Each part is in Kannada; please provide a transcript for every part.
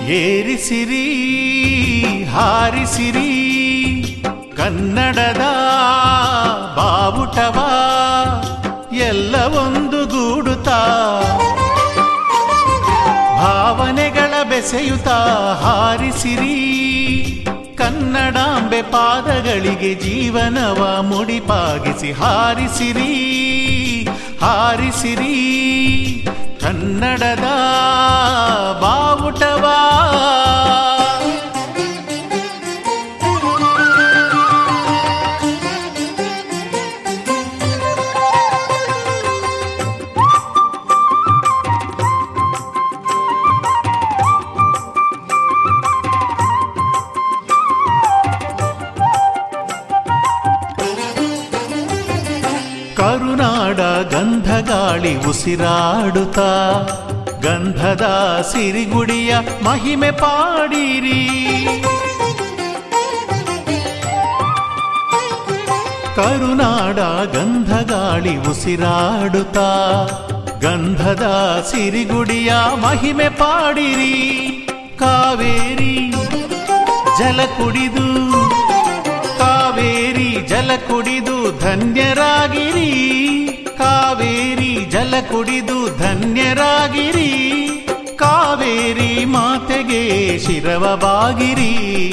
ಏರಿಸಿರಿ ಹಾರಿಸಿರಿ ಕನ್ನಡದ ಬಾವುಟವ ಎಲ್ಲ ಒಂದು ಗೂಡುತ್ತಾ ಭಾವನೆಗಳ ಬೆಸೆಯುತ್ತ ಹಾರಿಸಿರಿ ಕನ್ನಡಾಂಬೆ ಪಾದಗಳಿಗೆ ಜೀವನವ ಮುಡಿಪಾಗಿಸಿ ಹಾರಿಸಿರಿ ಹಾರಿಸಿರಿ ಕನ್ನಡದ ಬಾವುಟವಾ ಕರುನಾಡ ಗಂಧಗಾಳಿ ಉಸಿರಾಡುತ್ತ ಗಂಧದ ಸಿರಿಗುಡಿಯ ಮಹಿಮೆ ಪಾಡಿರಿ ಕರುನಾಡ ಗಂಧಗಾಳಿ ಉಸಿರಾಡುತ್ತ ಗಂಧದ ಸಿರಿಗುಡಿಯ ಮಹಿಮೆ ಪಾಡಿರಿ ಕಾವೇರಿ ಜಲ ಕುಡಿದು ಕಾವೇರಿ ಜಲ ಕುಡಿದು ಧನ್ಯರಾಗಿರಿ ಕಾವೇರಿ ಜಲ ಕುಡಿದು ಧನ್ಯರಾಗಿರಿ ಕಾವೇರಿ ಮಾತೆಗೆ ಶಿರವ ಬಾಗಿರಿ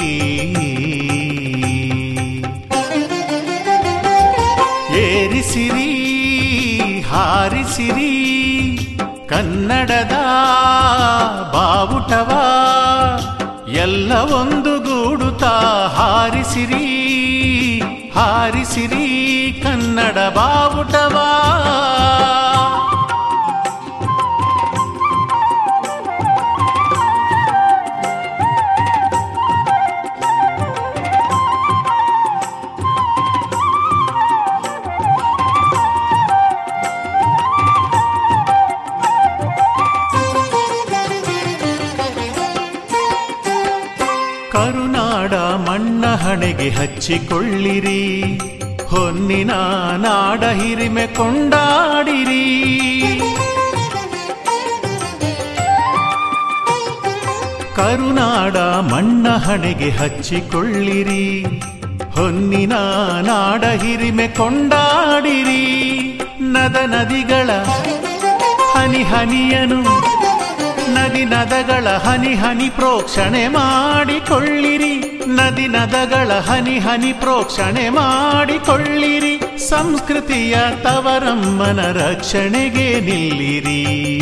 ಏರಿಸಿರಿ ಹಾರಿಸಿರಿ ಕನ್ನಡದ ಬಾವುಟವ ಎಲ್ಲ ಒಂದು ಗೂಡುತ್ತಾ ಹಾರಿಸಿರಿ ಹಾರಿಸಿರಿ ಕನ್ನಡ ಬಾವುಟವಾ ಕರುನಾಡ ಮಣ್ಣ ಹಣೆಗೆ ಹಚ್ಚಿಕೊಳ್ಳಿರಿ ಹೊನ್ನಿನ ನಾಡ ಹಿರಿಮೆ ಕೊಂಡಾಡಿರಿ ಕರುನಾಡ ಮಣ್ಣ ಹಣೆಗೆ ಹಚ್ಚಿಕೊಳ್ಳಿರಿ ಹೊನ್ನಿನ ನಾಡ ಹಿರಿಮೆ ಕೊಂಡಾಡಿರಿ ನದ ನದಿಗಳ ಹನಿ ಹನಿಯನು ನದಿ ನದಗಳ ಹನಿ ಹನಿ ಪ್ರೋಕ್ಷಣೆ ಮಾಡಿಕೊಳ್ಳಿರಿ ನದಿ ನದಗಳ ಹನಿ ಹನಿ ಪ್ರೋಕ್ಷಣೆ ಮಾಡಿಕೊಳ್ಳಿರಿ ಸಂಸ್ಕೃತಿಯ ತವರಮ್ಮನ ರಕ್ಷಣೆಗೆ ನಿಲ್ಲಿರಿ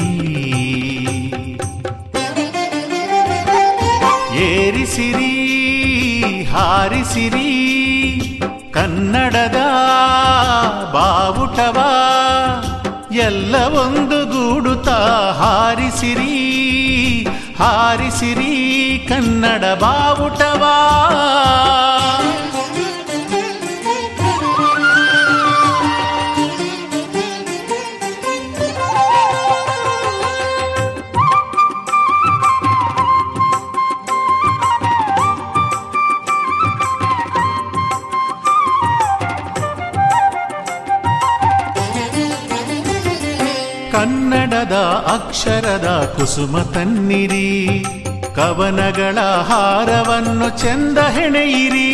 ಏರಿಸಿರಿ ಹಾರಿಸಿರಿ ಕನ್ನಡದ ಬಾವುಟವ ಎಲ್ಲ ಒಂದು ಗೂಡುತ್ತಾ ಹಾರಿಸಿರಿ ಹಾರಿಸಿರಿ ಕನ್ನಡ ಬಾವುಟವಾ ಕನ್ನಡದ ಅಕ್ಷರದ ಕುಸುಮ ತನ್ನಿರಿ ಕವನಗಳ ಹಾರವನ್ನು ಚೆಂದ ಹೆಣೆಯಿರಿ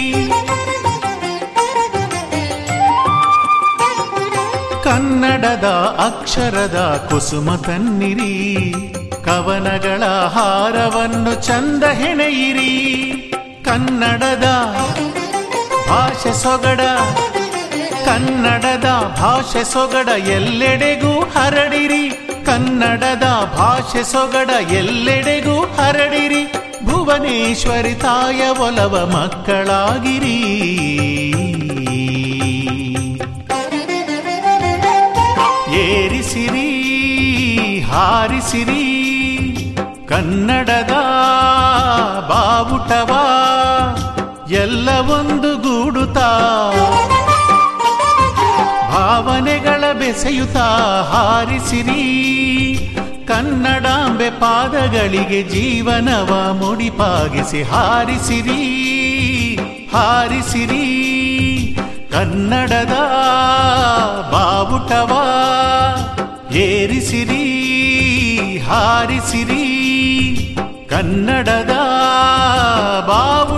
ಕನ್ನಡದ ಅಕ್ಷರದ ಕುಸುಮ ತನ್ನಿರಿ ಕವನಗಳ ಹಾರವನ್ನು ಚಂದ ಹೆಣೆಯಿರಿ ಕನ್ನಡದ ಭಾಷೆ ಸೊಗಡ ಕನ್ನಡದ ಭಾಷೆ ಸೊಗಡ ಎಲ್ಲೆಡೆಗೂ ಹರಡಿರಿ ಕನ್ನಡದ ಭಾಷೆ ಸೊಗಡ ಎಲ್ಲೆಡೆಗೂ ಹರಡಿರಿ ಭುವನೇಶ್ವರಿ ತಾಯ ಒಲವ ಮಕ್ಕಳಾಗಿರಿ ಏರಿಸಿರಿ ಹಾರಿಸಿರಿ ಕನ್ನಡದ ಬಾವುಟವ ಎಲ್ಲ ಒಂದು ಗೂಡುತ್ತಾ ಭಾವನೆಗಳ ಬೆಸೆಯುತ್ತ ಹಾರಿಸಿರಿ ಕನ್ನಡಾಂಬೆ ಪಾದಗಳಿಗೆ ಜೀವನವ ಮುಡಿಪಾಗಿಸಿ ಹಾರಿಸಿರಿ ಹಾರಿಸಿರಿ ಕನ್ನಡದ ಬಾವುಟವ ಏರಿಸಿರಿ ಹಾರಿಸಿರಿ ಕನ್ನಡ ಕನ್ನಡದ ಬಾವುಟ